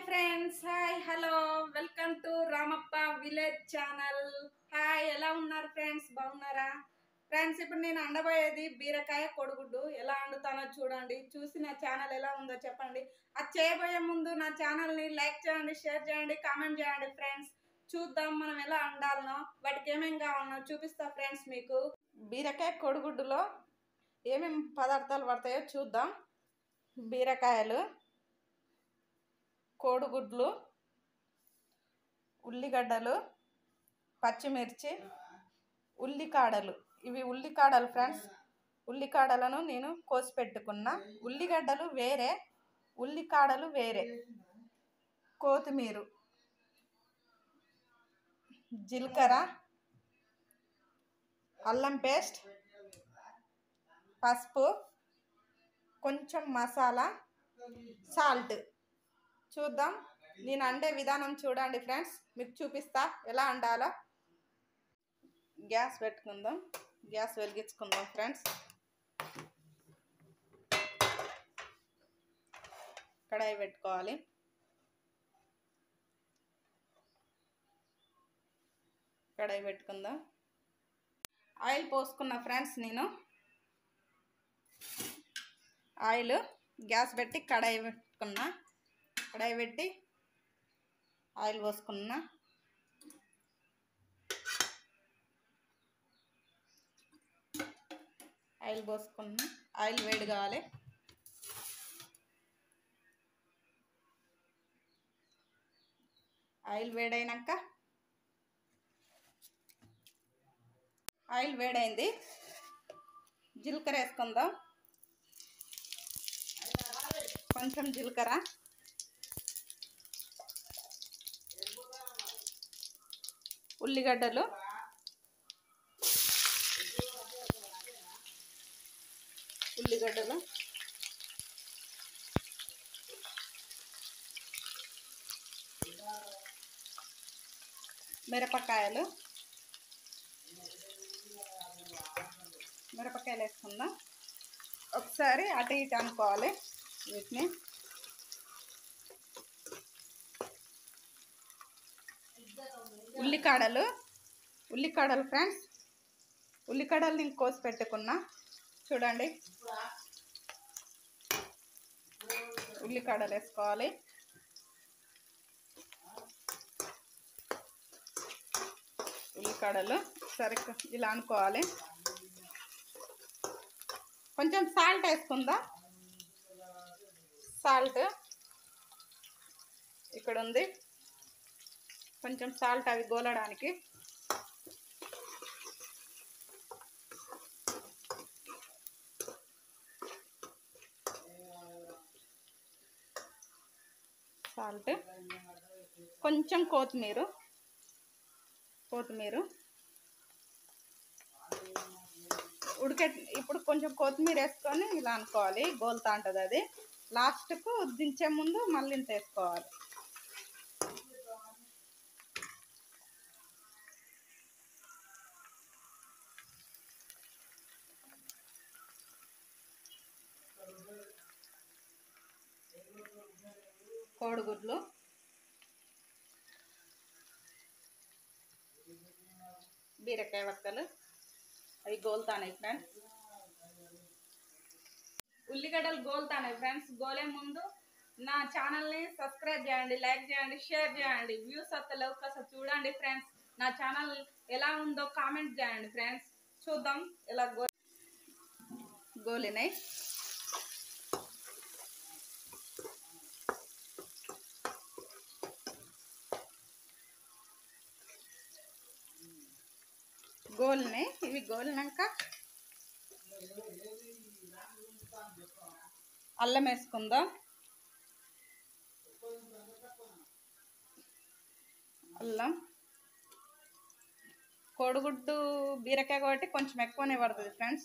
friends hi hello welcome to Ramappa village channel hi ఎలా ఉన్నారు friends బాగున్నారా ఫ్రెండ్స్ ఇప్పుడు నేను అండబోయేది బీరకాయ కొడుగుడ్డు ఎలా వండుతానో చూడండి చూసి నా ఛానల్ ఎలా ఉందో చెప్పండి అది చేయబోయే ముందు నా ఛానల్ని లైక్ చేయండి షేర్ చేయండి కామెంట్ చేయండి ఫ్రెండ్స్ చూద్దాం మనం ఎలా వండాలనో వాటికి ఏమేం కావాలనో చూపిస్తా ఫ్రెండ్స్ మీకు బీరకాయ కొడుగుడ్డులో ఏమేమి పదార్థాలు పడతాయో చూద్దాం బీరకాయలు కోడిగుడ్లు ఉల్లిగడ్డలు పచ్చిమిర్చి ఉల్లికాడలు ఇవి ఉల్లికాడలు ఫ్రెండ్స్ ఉల్లికాడలను నేను కోసి పెట్టుకున్నా ఉల్లిగడ్డలు వేరే ఉల్లికాడలు వేరే కొత్తిమీర జీలకర్ర అల్లం పేస్ట్ పసుపు కొంచెం మసాలా సాల్ట్ చూద్దాం నేను అండే విధానం చూడండి ఫ్రెండ్స్ మీకు చూపిస్తా ఎలా అండాలో గ్యాస్ పెట్టుకుందాం గ్యాస్ వెలిగించుకుందాం ఫ్రెండ్స్ కడాయి పెట్టుకోవాలి కడాయి పెట్టుకుందాం ఆయిల్ పోసుకున్న ఫ్రెండ్స్ నేను ఆయిల్ గ్యాస్ పెట్టి కడాయి పెట్టుకున్నా కడాయి పెట్టి ఆయిల్ పోసుకున్నా ఆయిల్ పోసుకున్నా ఆయిల్ వేడి కావాలి ఆయిల్ వేడైనాక ఆయిల్ వేడైంది జీలకర్ర వేసుకుందాం కొంచెం జీలకర్ర ఉల్లిగడ్డలు ఉల్లిగడ్డలు మిరపకాయలు మిరపకాయలు వేసుకుందాం ఒకసారి అటు ఇటు అనుకోవాలి వీటిని ఉల్లికాడలు ఉల్లికాడలు ఫ్రెండ్స్ ఉల్లికాడలు నేను కోసి పెట్టుకున్నా చూడండి ఉల్లికాడలు వేసుకోవాలి ఉల్లికాడలు సరే ఇలా అనుకోవాలి కొంచెం సాల్ట్ వేసుకుందా సాల్ట్ ఇక్కడ ఉంది కొంచెం సాల్ట్ అవి గోలడానికి సాల్ట్ కొంచెం కొత్తిమీర కొత్తిమీర ఉడికే ఇప్పుడు కొంచెం కొత్తిమీర వేసుకొని ఇలా అనుకోవాలి గోలుతా ఉంటుంది అది లాస్ట్కు దించే ముందు మళ్ళీ ఇంత వేసుకోవాలి కోడిగుడ్లు బీరకాయ వక్కలు అవి గోల్తానాయి ఫ్రెండ్స్ ఉల్లిగడ్డలు గోల్తానాయి ఫ్రెండ్స్ గోలే ముందు నా ఛానల్ని సబ్స్క్రైబ్ చేయండి లైక్ చేయండి షేర్ చేయండి వ్యూస్ వస్తలేవు కాస్త చూడండి ఫ్రెండ్స్ నా ఛానల్ ఎలా ఉందో కామెంట్ చేయండి ఫ్రెండ్స్ చూద్దాం ఎలా గో గోలినాయి గోల్ని ఇవి గోలినాక అల్లం వేసుకుందాం అల్లం కోడిగుడ్డు బీరకాయ కాబట్టి కొంచెం ఎక్కువనే పడుతుంది ఫ్రెండ్స్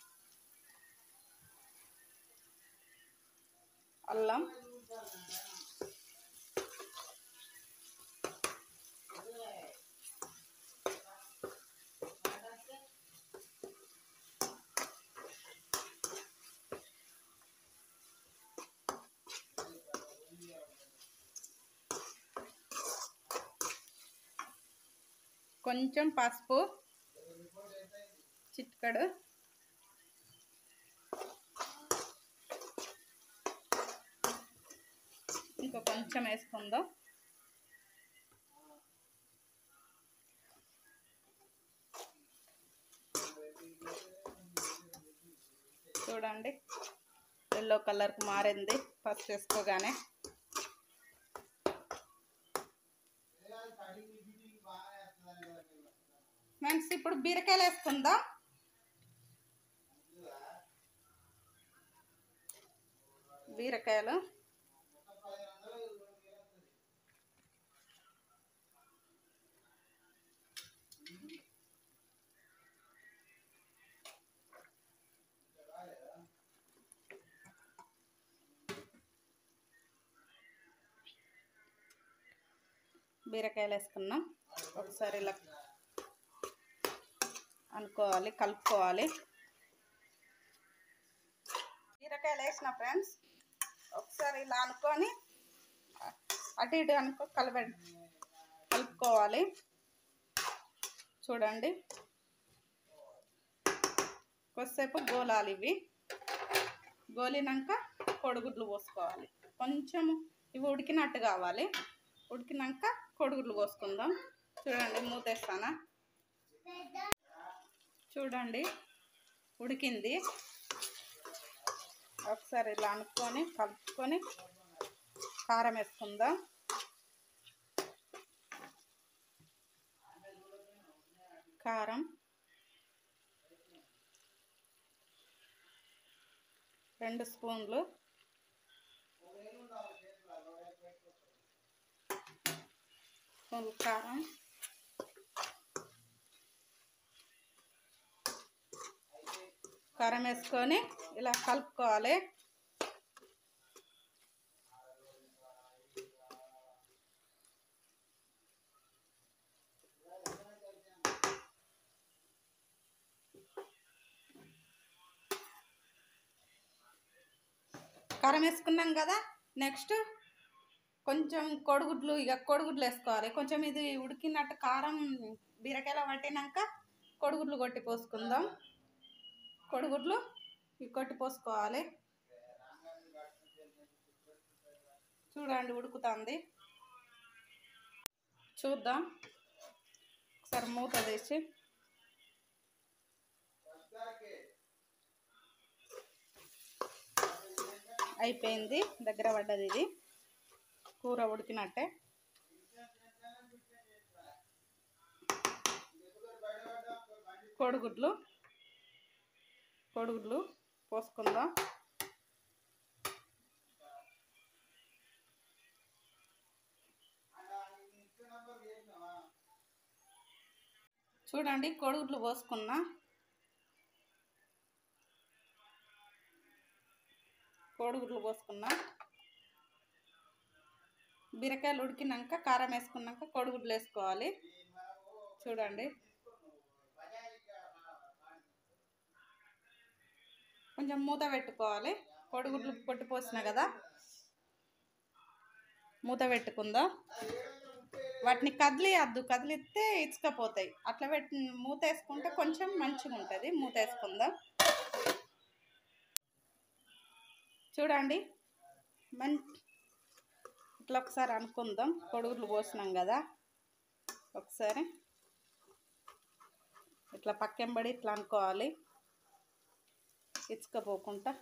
అల్లం కొంచెం పసుపు చిట్కడు ఇంకా కొంచెం వేసుకుందాం చూడండి ఎల్లో కలర్కి మారింది ఫస్ట్ వేసుకోగానే ఫ్రెండ్స్ ఇప్పుడు బీరకాయలు వేసుకుందాం బీరకాయలు బీరకాయలు వేసుకున్నాం ఒకసారి ఇలా అనుకోవాలి కలుపుకోవాలి బీరకాయలు వేసిన ఫ్రెండ్స్ ఒకసారి ఇలా అనుకొని అటు ఇటు అనుకో కలబ కలుపుకోవాలి చూడండి కొద్దిసేపు గోలాలి ఇవి గోలినాక కోడిగుడ్లు పోసుకోవాలి కొంచెం ఇవి ఉడికినట్టు కావాలి ఉడికినాక కోడిగుడ్లు పోసుకుందాం చూడండి మూతేస్తానా చూడండి ఉడికింది ఒకసారి ఇలా అనుకొని కలుపుకొని కారం వేసుకుందాం కారం రెండు స్పూన్లు స్పూన్లు కారం కారం వేసుకొని ఇలా కలుపుకోవాలి కారం వేసుకున్నాం కదా నెక్స్ట్ కొంచెం కోడిగుడ్లు ఇక కోడిగుడ్లు వేసుకోవాలి కొంచెం ఇది ఉడికినట్టు కారం బీరకాయలో పట్టినాక కోడిగుడ్లు కొట్టి పోసుకుందాం కోడిగుడ్లు ఇవి కొట్టి పోసుకోవాలి చూడండి ఉడుకుతుంది చూద్దాం ఒకసారి మూత తీసి అయిపోయింది దగ్గర పడ్డది ఇది కూర ఉడికినట్టే కోడిగుడ్లు కోడిగుడ్లు పోసుకుందాం చూడండి కోడిగుడ్లు పోసుకున్నా కోడిగుడ్లు పోసుకున్నా బీరకాయలు ఉడికినాక కారం వేసుకున్నాక కోడిగుడ్లు వేసుకోవాలి చూడండి కొంచెం మూత పెట్టుకోవాలి కోడిగుడ్లు కొట్టి పోసిన కదా మూత పెట్టుకుందాం వాటిని కదిలియద్దు కదిలిస్తే ఇచ్చుకపోతాయి అట్లా పెట్టి మూత వేసుకుంటే కొంచెం మంచిగా ఉంటుంది మూత వేసుకుందాం చూడండి మం ఇట్లా ఒకసారి అనుకుందాం కొడుగులు పోసినాం కదా ఒకసారి ఇట్లా పక్కెంబడి ఇట్లా అనుకోవాలి ఇచ్చుకపోకుండా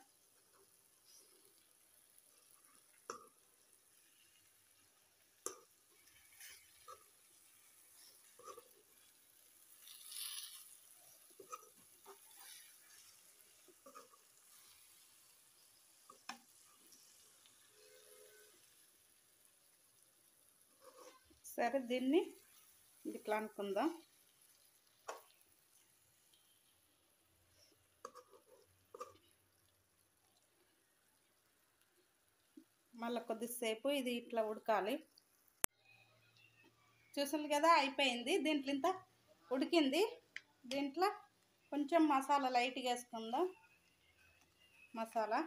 సరే దీన్ని ఇట్లా అనుకుందాం మళ్ళీ కొద్దిసేపు ఇది ఇట్లా ఉడకాలి చూసారు కదా అయిపోయింది దీంట్లో ఇంత ఉడికింది దీంట్లో కొంచెం మసాలా లైట్గా వేసుకుందాం మసాలా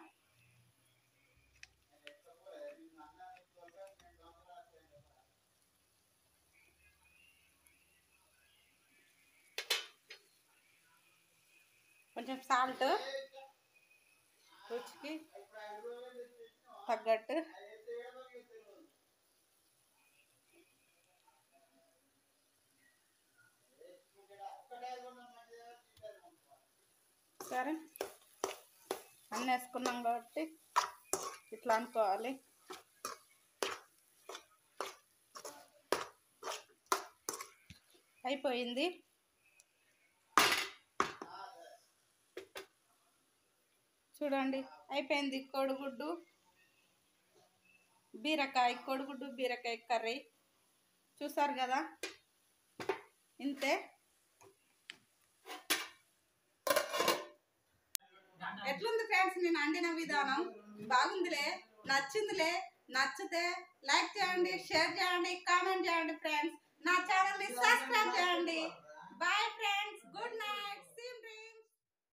కొంచెం సాల్ట్ రుచికి తగ్గట్టు సరే అన్నీ వేసుకున్నాం కాబట్టి ఇట్లా అనుకోవాలి అయిపోయింది చూడండి అయిపోయింది కోడిగుడ్డు బీరకాయ కోడిగుడ్డు బీరకాయ కర్రీ చూసారు కదా ఇంతే ఎట్లుంది ఫ్రెండ్స్ నేను అండిన విధానం బాగుందిలే నచ్చిందిలే నచ్చితే లైక్ చేయండి షేర్ చేయండి కామెంట్ చేయండి ఫ్రెండ్స్ నా ఛానల్ని